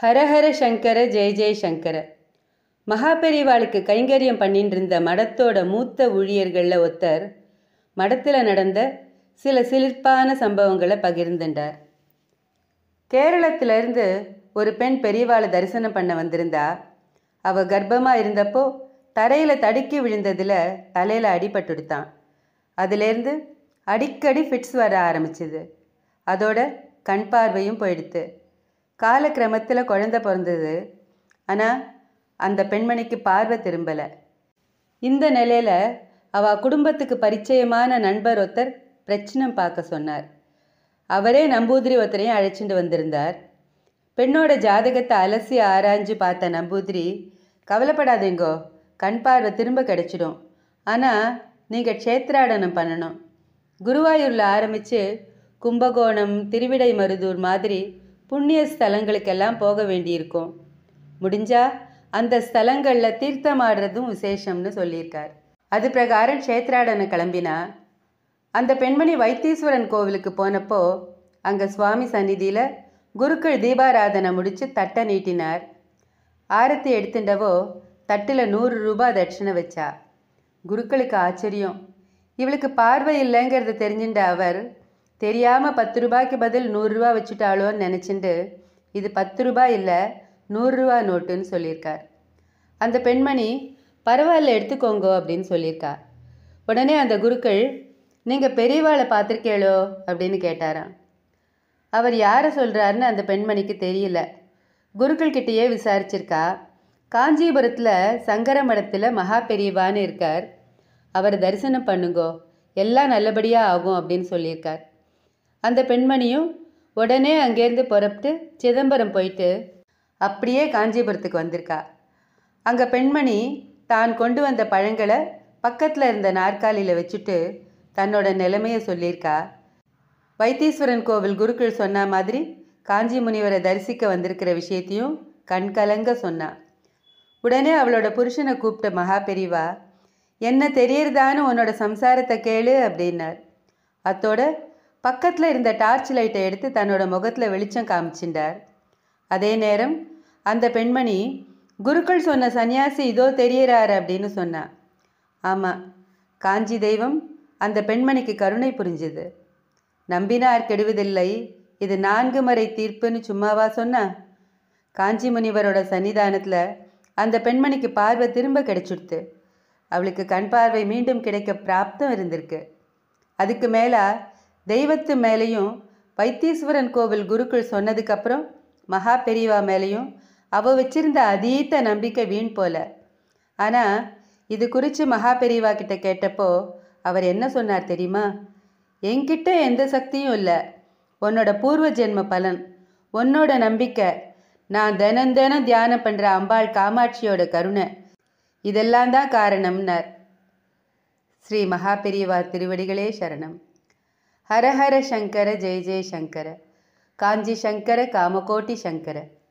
ஹரஹர சங்கர ஜெய ஜெய சங்கர மகாபெரிவாளுக்கு கைங்கரியம் பண்ணிட்டு இருந்த மடத்தோட மூத்த ஊழியர்களில் ஒருத்தர் மடத்தில் நடந்த சில சிலிர்ப்பான சம்பவங்களை பகிர்ந்துட்டார் கேரளத்திலிருந்து ஒரு பெண் பெரியவாளை தரிசனம் பண்ண வந்திருந்தா அவ கர்ப்பமாக இருந்தப்போ தரையில் தடுக்கி விழுந்ததில் தலையில் அடிபட்டுடுத்தான் அதிலேருந்து அடிக்கடி ஃபிட்ஸ் வர ஆரம்பிச்சுது அதோட கண் பார்வையும் போயிடுத்து காலக்கிரமத்தில் குழந்தை பிறந்தது ஆனால் அந்த பெண்மணிக்கு பார்வை திரும்பலை இந்த நிலையில் அவ குடும்பத்துக்கு பரிச்சயமான நண்பர் ஒருத்தர் பிரச்சனை பார்க்க சொன்னார் அவரே நம்பூதிரி ஒருத்தரையும் அழைச்சிட்டு வந்திருந்தார் பெண்ணோட ஜாதகத்தை அலசி ஆராய்ஞ்சு பார்த்த நம்பூதிரி கவலைப்படாதீங்கோ கண் பார்வை திரும்ப கிடைச்சிடும் ஆனால் நீங்கள் க்ஷேத்ராடனம் பண்ணணும் குருவாயூரில் ஆரம்பித்து கும்பகோணம் திருவிடை மருதூர் மாதிரி புண்ணிய ஸ்தலங்களுக்கெல்லாம் போக வேண்டியிருக்கும் முடிஞ்சா அந்த ஸ்தலங்களில் தீர்த்தமாடுறதும் விசேஷம்னு சொல்லியிருக்கார் அது பிரகாரம் க்ஷேத்ராடனை கிளம்பினா அந்த பெண்மணி வைத்தீஸ்வரன் கோவிலுக்கு போனப்போ அங்கே சுவாமி சந்நிதியில் குருக்கள் தீபாராதனை முடித்து தட்டை நீட்டினார் ஆரத்தி எடுத்துட்டவோ தட்டில் நூறு ரூபாய் தட்சிணை வச்சா குருக்களுக்கு ஆச்சரியம் இவளுக்கு பார்வை இல்லைங்கிறத தெரிஞ்சுட்ட அவர் தெரியாமல் பத்து ரூபாய்க்கு பதில் நூறுரூவா வச்சுட்டாளோன்னு நினச்சிண்டு இது பத்து ரூபாய் இல்லை நூறுரூவா நோட்டுன்னு சொல்லியிருக்கார் அந்த பெண்மணி பரவாயில்ல எடுத்துக்கோங்கோ அப்படின்னு சொல்லியிருக்கா உடனே அந்த குருக்கள் நீங்கள் பெரியவாளை பார்த்துருக்கேளோ அப்படின்னு கேட்டாராம் அவர் யாரை சொல்கிறாருன்னு அந்த பெண்மணிக்கு தெரியல குருக்கள் கிட்டேயே விசாரிச்சிருக்கா காஞ்சிபுரத்தில் சங்கர மடத்தில் மகா பெரியவான்னு இருக்கார் அவர் தரிசனம் பண்ணுங்கோ எல்லாம் நல்லபடியாக ஆகும் அப்படின்னு சொல்லியிருக்கார் அந்த பெண்மணியும் உடனே அங்கேருந்து புறப்பட்டு சிதம்பரம் போயிட்டு அப்படியே காஞ்சிபுரத்துக்கு வந்திருக்கா அங்கே பெண்மணி தான் கொண்டு வந்த பழங்களை பக்கத்தில் இருந்த நாற்காலியில் வச்சுட்டு தன்னோட நிலைமையை சொல்லியிருக்கா வைத்தீஸ்வரன் கோவில் குருக்கள் சொன்ன மாதிரி காஞ்சி முனிவரை தரிசிக்க வந்திருக்கிற விஷயத்தையும் கண்கலங்க சொன்னா உடனே அவளோட புருஷனை கூப்பிட்ட மகா பெரிவா என்ன தெரியறதான்னு உன்னோட சம்சாரத்தை கேளு அப்படின்னார் அத்தோட பக்கத்தில் இருந்த டார்ச் லைட்டை எடுத்து தன்னோட முகத்தில் வெளிச்சம் காமிச்சிண்டார் அதே நேரம் அந்த பெண்மணி குருக்கள் சொன்ன சன்னியாசி இதோ தெரியறாரு அப்படின்னு சொன்னா ஆமாம் காஞ்சி தெய்வம் அந்த பெண்மணிக்கு கருணை புரிஞ்சுது நம்பினார் கெடுவதில்லை இது நான்கு முறை தீர்ப்புன்னு சும்மாவா சொன்னா காஞ்சி முனிவரோட சன்னிதானத்தில் அந்த பெண்மணிக்கு பார்வை திரும்ப கிடைச்சுடுத்து அவளுக்கு கண் பார்வை மீண்டும் கிடைக்க பிராப்தம் இருந்திருக்கு அதுக்கு மேலே தெய்வத்து மேலேயும் வைத்தீஸ்வரன் கோவில் குருக்கள் சொன்னதுக்கப்புறம் மகா பெரியவா மேலேயும் அவ வச்சிருந்த அதீத நம்பிக்கை வீண் போல ஆனால் இது குறித்து மகா பெரியவா கிட்ட கேட்டப்போ அவர் என்ன சொன்னார் தெரியுமா என்கிட்ட எந்த சக்தியும் இல்லை உன்னோட பூர்வ ஜென்ம பலன் உன்னோட நம்பிக்கை நான் தினம் தினம் தியானம் பண்ணுற அம்பாள் காமாட்சியோட கருணை இதெல்லாம் தான் காரணம்னார் ஸ்ரீ மகா பெரியவா திருவடிகளே சரணம் ஹரஹர சங்கர ஜெய ஜெய சங்கர காஞ்சி சங்கர காமகோட்டி சங்கர